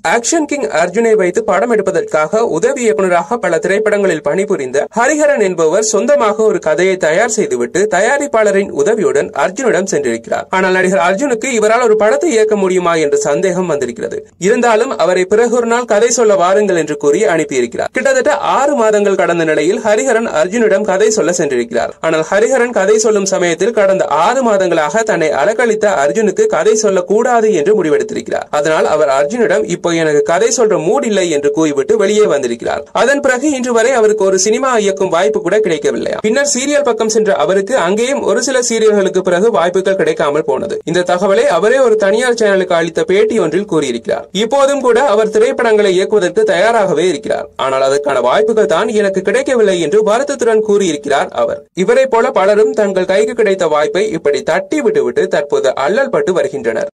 action king அர்ஜுனை வைத்து படம் எடுப்பதற்காக உதவி இயக்குநராக பல திரைப்படங்களில் பணிபுரிந்த ஹரிஹரன் என்பவர் சொந்தமாக ஒரு கதையை தயார் செய்துவிட்டு தயாரிப்பாளரின் உதவியுடன் அர்ஜுனிடம் சென்றிருக்கிறார் ஆனால் நடிகர் அர்ஜுனுக்கு இவரால் ஒரு படத்தை இயக்க முடியுமா என்ற சந்தேகம் வந்திருக்கிறது இருந்தாலும் அவரை பிறகு ஒரு நாள் கதை சொல்ல வாருங்கள் என்று கூறி அனுப்பியிருக்கிறார் கிட்டத்தட்ட ஆறு மாதங்கள் கடந்த நிலையில் ஹரிஹரன் அர்ஜுனிடம் கதை சொல்ல சென்றிருக்கிறார் ஆனால் ஹரிஹரன் கதை சொல்லும் சமயத்தில் கடந்த ஆறு மாதங்களாக தன்னை அலக்களித்த அர்ஜுனுக்கு கதை சொல்லக்கூடாது என்று முடிவெடுத்திருக்கிறார் அதனால் அவர் அர்ஜுனிடம் இப்போ எனக்கு கதை சொல்ற மூட் இல்லை என்று கூறிவிட்டு வெளியே வந்திருக்கிறார் அதன் பிறகு இன்று வரை அவருக்கு ஒரு சினிமா இயக்கும் வாய்ப்பு கூட கிடைக்கவில்லை பின்னர் சீரியல் பக்கம் சென்ற அவருக்கு அங்கேயும் ஒரு சில சீரியல்களுக்கு பிறகு வாய்ப்புகள் கிடைக்காமல் போனது இந்த தகவலை அவரே ஒரு தனியார் சேனலுக்கு அளித்த பேட்டி ஒன்றில் கூறியிருக்கிறார் இப்போதும் கூட அவர் திரைப்படங்களை இயக்குவதற்கு தயாராகவே இருக்கிறார் ஆனால் அதற்கான வாய்ப்புகள் தான் எனக்கு கிடைக்கவில்லை என்று வருத்தத்துடன் கூறியிருக்கிறார் அவர் இவரை போல பலரும் தங்கள் கைக்கு கிடைத்த வாய்ப்பை இப்படி தட்டி விட்டுவிட்டு தற்போது அல்லல் பட்டு வருகின்றனர்